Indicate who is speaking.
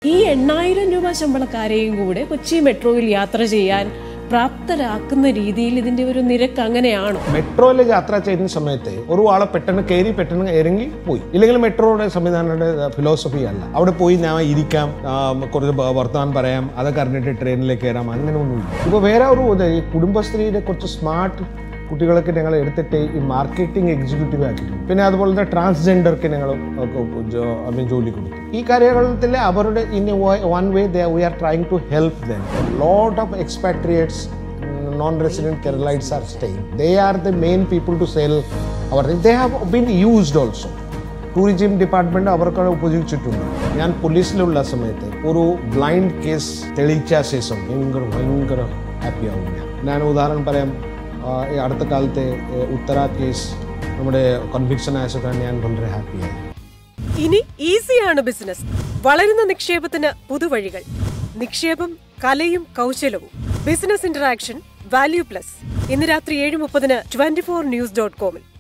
Speaker 1: ഈ എണ്ണായിരം രൂപ ശമ്പളക്കാരെയും കൂടെ കൊച്ചി മെട്രോയിൽ യാത്ര ചെയ്യാൻ പ്രാപ്തരാക്കുന്ന രീതിയിൽ ഇതിന്റെ ഒരു നിരക്ക് അങ്ങനെയാണോ
Speaker 2: മെട്രോയിൽ യാത്ര ചെയ്യുന്ന സമയത്ത് ഒരു ആളെ പെട്ടെന്ന് കയറി പെട്ടെന്ന് ഇറങ്ങി പോയി ഇല്ലെങ്കിൽ മെട്രോയുടെ സംവിധാനയുടെ ഫിലോസഫി അല്ല അവിടെ പോയി ഞാൻ ഇരിക്കാം ആ, കുറച്ച് ബ- വർത്തമാനം പറയാം അതൊക്കെ അറിഞ്ഞിട്ട് ട്രെയിനിലേക്ക് കയറാം അങ്ങനെ ഒന്നുമില്ല ഇപ്പോൾ വേറെ ഒരു ഇത് ഈ കുടുംബശ്രീയുടെ കുറച്ച് സ്മാർട്ട് കുട്ടികളൊക്കെ ഞങ്ങൾ എടുത്തിട്ട് ഈ മാർക്കറ്റിംഗ് എക്സിക്യൂട്ടീവ് ആക്കിയിട്ടുണ്ട് പിന്നെ അതുപോലെ തന്നെ ട്രാൻസ്ജെൻഡർക്ക് ഞങ്ങൾ ഐ മീൻ ജോലി കൊടുത്തു ഈ കാര്യത്തിൽ അവരുടെ in one way we are trying to help them lot of expatriates non-resident Keralites are staying. They are the main people to sell our things. They have been used also. Tourism department അവർക്ക് ഉപയോഗിച്ചിട്ടുണ്ട് ഞാൻ പോലീസിലുള്ള സമയത്ത് ഒരു blind case തെളിയിച്ച ശേഷം ഭയങ്കര ഭയങ്കര happy ആവും ഞാൻ ഞാൻ ഉദാഹരണം പറയാം ആ, ഈ അടുത്ത കാലത്തെ ഏ, ഉത്തര കേസ് നമ്മുടെ കൺവിക്ഷൻ ആയ സമയത്ത് ഞാൻ വളരെ ഹാപ്പിയായി
Speaker 1: ഇനി ഈസിയാണ് ബിസിനസ് വളരുന്ന നിക്ഷേപത്തിന് പുതുവഴികൾ നിക്ഷേപം കലയും കൗശലവും ബിസിനസ് ഇന്ററാക്ഷൻ വാല്യൂ പ്ലസ് ഇന്ന് രാത്രി ഏഴ് മുപ്പതിന് ട്വന്റി ഫോർ ന്യൂസ് ഡോട്ട് കോമിൽ